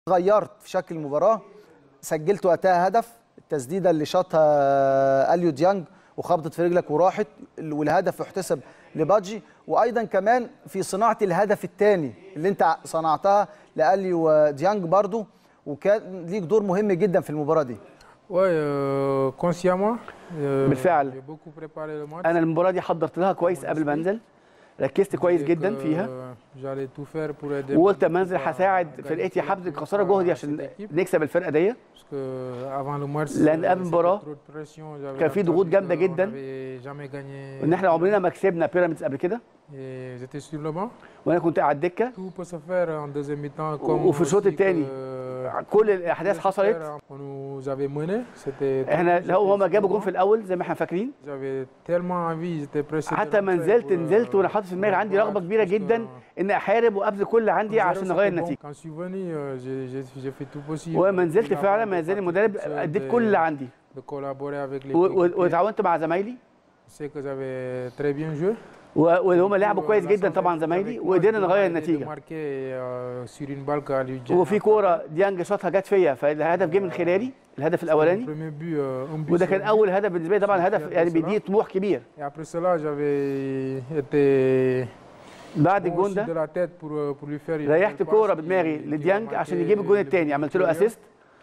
غيرت في شكل المباراه سجلت وقتها هدف التسديده اللي شاطها اليو ديانج وخبطت في رجلك وراحت والهدف يحتسب لبادجي وايضا كمان في صناعه الهدف الثاني اللي انت صنعتها لاليو ديانج برضو وكان ليك دور مهم جدا في المباراه دي Ouais, euh, consciemment. euh, بالفعل. J'ai beaucoup préparé le match. انا المباراه دي حضرت لها كويس قبل ما انزل ركزت كويس Dès جدا que فيها J'allais tout faire pour aider وقلت mon اما انزل équipe à هساعد gagner فرقتي cette هبذل équipe, كساره à جهدي cette عشان équipe. نكسب الفرقه دي Parce que avant le match, لأن قبل c'était المباراة trop de pression, j'avais كان في ضغوط entendu جامدة qu'on جدا. n'avait jamais gagné. وان احنا عمرنا ما كسبنا بيراميدز قبل كده Et j'étais sur le banc. وانا كنت على الدكه Tout peut se faire en deuxième mi-temps. و- Comme وفي الشوط aussi الثاني que- كل الاحداث On حصلت nous avait mené. C'était احنا très- لو هما j'étais جابوا sur جون le في الاول زي ما احنا فاكرين banc. J'avais tellement envie, j'étais pressé. de حتى ما rentrer نزلت pour, نزلت euh, وانا حاطط في دماغي عندي pour رغبه كبيره parce que جدا ان احارب وابذل كل اللي عندي عشان نغير النتيجه Quand je suis venu, euh, j'ai- j'ai j'ai fait tout possible. ولما نزلت pour فعلا avoir ما des زال المدرب participations, اديت de- كل اللي عندي de collaborer avec les و- و- coéquipiers. وتعاونت مع زمايلي Je sais que j'avais très bien joué. و- واللي هم لعبوا Pour, كويس euh, جدا la طبعا santé زمايلي avec moi, وقدرنا je نغير demandais de النتيجه marquer, euh, sur une balle qu'à lui dire. وفي كوره ديانج شاطها جت فيا فالهدف جه من خلالي الهدف Mon الاولاني premier but, euh, un but وده sur كان but. اول هدف بالنسبه لي طبعا هدف يعني بيديني طموح كبير Et après cela, j'avais été بعد bon الجون aussi ده de la tête pour, euh, pour lui faire une ريحت belle كوره passe بدماغي qui- qui لديانج a عشان marqué يجيب الجون le الثاني but عملت له supérieur. اسيست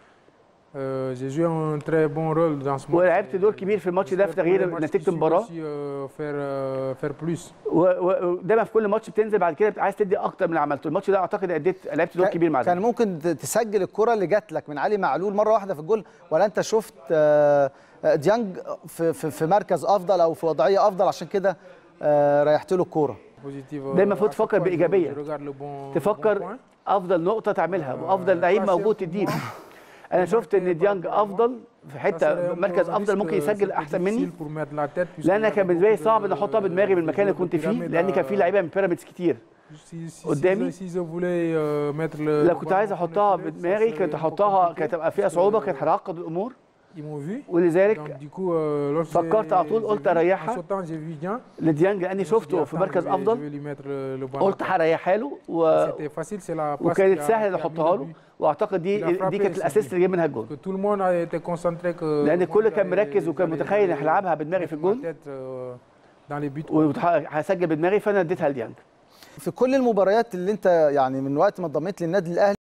Euh, j'ai joué un très bon rôle dans ce match. ولعبت et دور كبير في الماتش ده في j'espère pour les تغيير matchs qui نتيجه suivent المباراه aussi, euh, faire, euh, faire plus. و- و- ودايما في كل ماتش بتنزل بعد كده بتبقى عايز تدي اكتر من اللي عملته الماتش ده اعتقد اديت لعبت دور كبير مع كان زمايلي. ممكن ت- تسجل الكره اللي جات لك من علي معلول مره واحده في الجول ولا انت شفت آه، آه، ديانج في, في, في مركز افضل او في وضعيه افضل عشان كده آه، ريحت له الكوره Positive, دايما euh, المفروض à chaque تفكر fois, je- بإيجابية. je regarde le bon- bon تفكر point. افضل نقطه تعملها وافضل لعيب موجود تديله انا شفت ان ديانج افضل في Ça حته serait un مركز peu افضل risque, ممكن euh, يسجل c'était احسن مني difficile pour mettre la tête, puisque لان il y كان avait بالنسبه لي beaucoup صعب de- ان احطها بدماغي من المكان اللي كنت فيه pyramide لان كان في à- لعيبه من بيراميدز كتير Si- si- si- قدامي. si je voulais, euh, mettre le- لو le كنت ballon عايز dans احطها le filet, ça بدماغي serait كنت un peu احطها compliqué, كانت هتبقى فيها parce que صعوبه كانت هتعقد الامور ils m'ont vu. Donc, ولذلك du coup, euh, lorsque فكرت على طول j'ai قلت vu, أريحها. en sautant, j'ai vu Jean. لديانج لاني Je me suis dit, شفته في attends, مركز je vais- je افضل vais lui mettre le- le ballon. قلت هريحها له و... C'était facile, c'est la passe وكانت qui a- سهل qui a mis احطها le له but. واعتقد دي Il a frappé دي كانت ce الاسيست but. اللي جاب منها الجول Que tout le monde a été concentré que لان الكل moi, كان j'allais- مركز وكان j'allais- متخيل ان هلعبها بدماغي في mettre ma الجول tête, euh, dans les buts. وهسجل بدماغي فانا اديتها لديانج في كل المباريات اللي انت يعني من وقت ما انضميت للنادي الاهلي